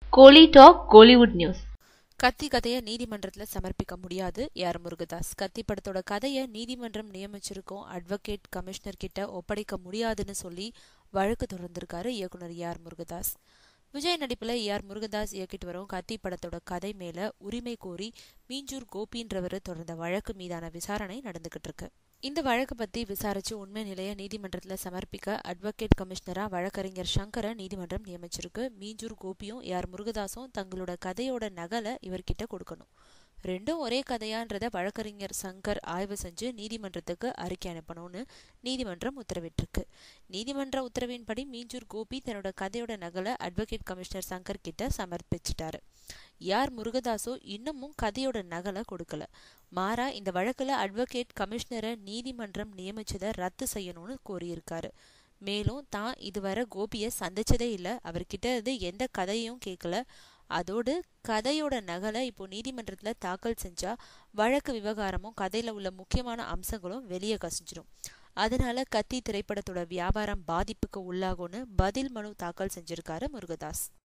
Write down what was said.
கோலி talk Kollywood news கத்தி கதையை நீதிமன்றத்துல சமர்ப்பிக்க முடியாது யார் முருகதாஸ் கத்தி படத்தோட கதையை நீதிமன்றம் நியமிச்சிருக்கோம் அட்வொகேட் கமிஷனர் கிட்ட ஒப்படைக்க முடியாதுன்னு சொல்லி வழக்கு தொடர்ந்திருக்காரு இயக்குனர் யார் முருகதாஸ் விஜய் நடிப்புல ஏஆர் முருகதாஸ் இயக்கிட்டு வரும் கத்தி படத்தோட கதை மேல உரிமை கோரி மீஞ்சூர் கோபின்றவர் தொடர்ந்த வழக்கு மீதான விசாரணை நடந்துகிட்டு இருக்கு இந்த வழக்கு பத்தி விசாரிச்சு உண்மை நிலைய நீதிமன்றத்துல சமர்ப்பிக்க அட்வொகேட் கமிஷனரா வழக்கறிஞர் சங்கரை நீதிமன்றம் நியமிச்சிருக்கு மீஞ்சூர் கோபியும் ஏஆர் முருகதாஸும் தங்களோட கதையோட நகலை இவர்கிட்ட கொடுக்கணும் ரெண்டும் ஒரே கதையான்றத வழக்கறிஞர் சங்கர் ஆய்வு செஞ்சு நீதிமன்றத்துக்கு அறிக்கை அனுப்பணும்னு நீதிமன்றம் உத்தரவிட்டிருக்கு நீதிமன்ற உத்தரவின்படி மீஞ்சூர் கோபி தன்னோட கதையோட நகலை அட்வொகேட் கமிஷனர் சங்கர் கிட்ட சமர்ப்பிச்சிட்டாரு யார் முருகதாஸோ இன்னமும் கதையோட நகலை கொடுக்கல மாறா இந்த வழக்குல அட்வொகேட் கமிஷனரை நீதிமன்றம் நியமிச்சதை ரத்து செய்யணும்னு கோரியிருக்காரு மேலும் தான் இதுவரை கோபியை சந்திச்சதே இல்லை அவர்கிட்ட இருந்து எந்த கதையும் கேட்கல அதோடு கதையோட நகலை இப்போ நீதிமன்றத்துல தாக்கல் செஞ்சா வழக்கு விவகாரமும் கதையில உள்ள முக்கியமான அம்சங்களும் வெளியே கசிஞ்சிரும் அதனால கத்தி திரைப்படத்தோட வியாபாரம் பாதிப்புக்கு உள்ளாகும்னு பதில் மனு தாக்கல் செஞ்சிருக்காரு முருகதாஸ்